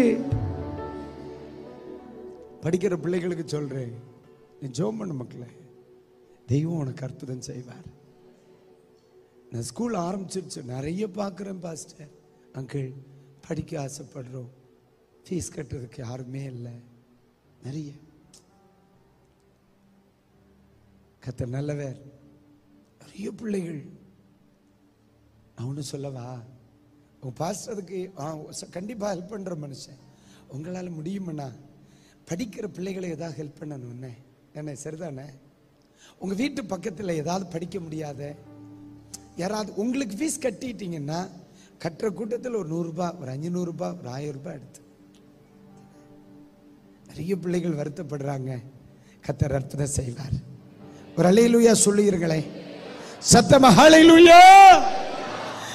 படிக்கிற பிள்ளைகளுக்கு சொல்றேன் நீ ஜோம் பண்ண மக்களே தெய்வம் உனக்கு அற்புதம் செய்வார் நான் ஸ்கூல் ஆரம்பிச்சிருச்சு நிறைய பார்க்குறேன் பாஸ்டர் அங்கிள் படிக்க ஆசைப்படுறோம் ஃபீஸ் கட்டுறதுக்கு யாருமே இல்லை நிறைய கத்த நல்லவர் நிறைய பிள்ளைகள் நான் ஒன்று சொல்லவா உங்க பாஸ்டருக்கு ஆ ச- கண்டிப்பா ஹெல்ப் பண்ற மனுஷன் உங்களால முடியுமண்ணா படிக்கிற பிள்ளைகளை ஏதாவது ஹெல்ப் பண்ணணும்னே என்ன சரிதானே உங்க வீட்டு பக்கத்துல ஏதாவது படிக்க முடியாத யாராவது உங்களுக்கு ஃபீஸ் கட்டிட்டீங்கன்னா கட்டுற கூட்டத்தில் ஒரு நூறுரூபா ஒரு அஞ்சு ரூபாய் ஒரு ஆயிரம் ரூபாய் எடுத்து நிறைய பிள்ளைகள் வருத்தப்படுறாங்க கத்தர் அற்புதம் செய்வார் ஒரு அலையிலுயா சொல்லுகிறீர்களே சத்தமா ஹalleluya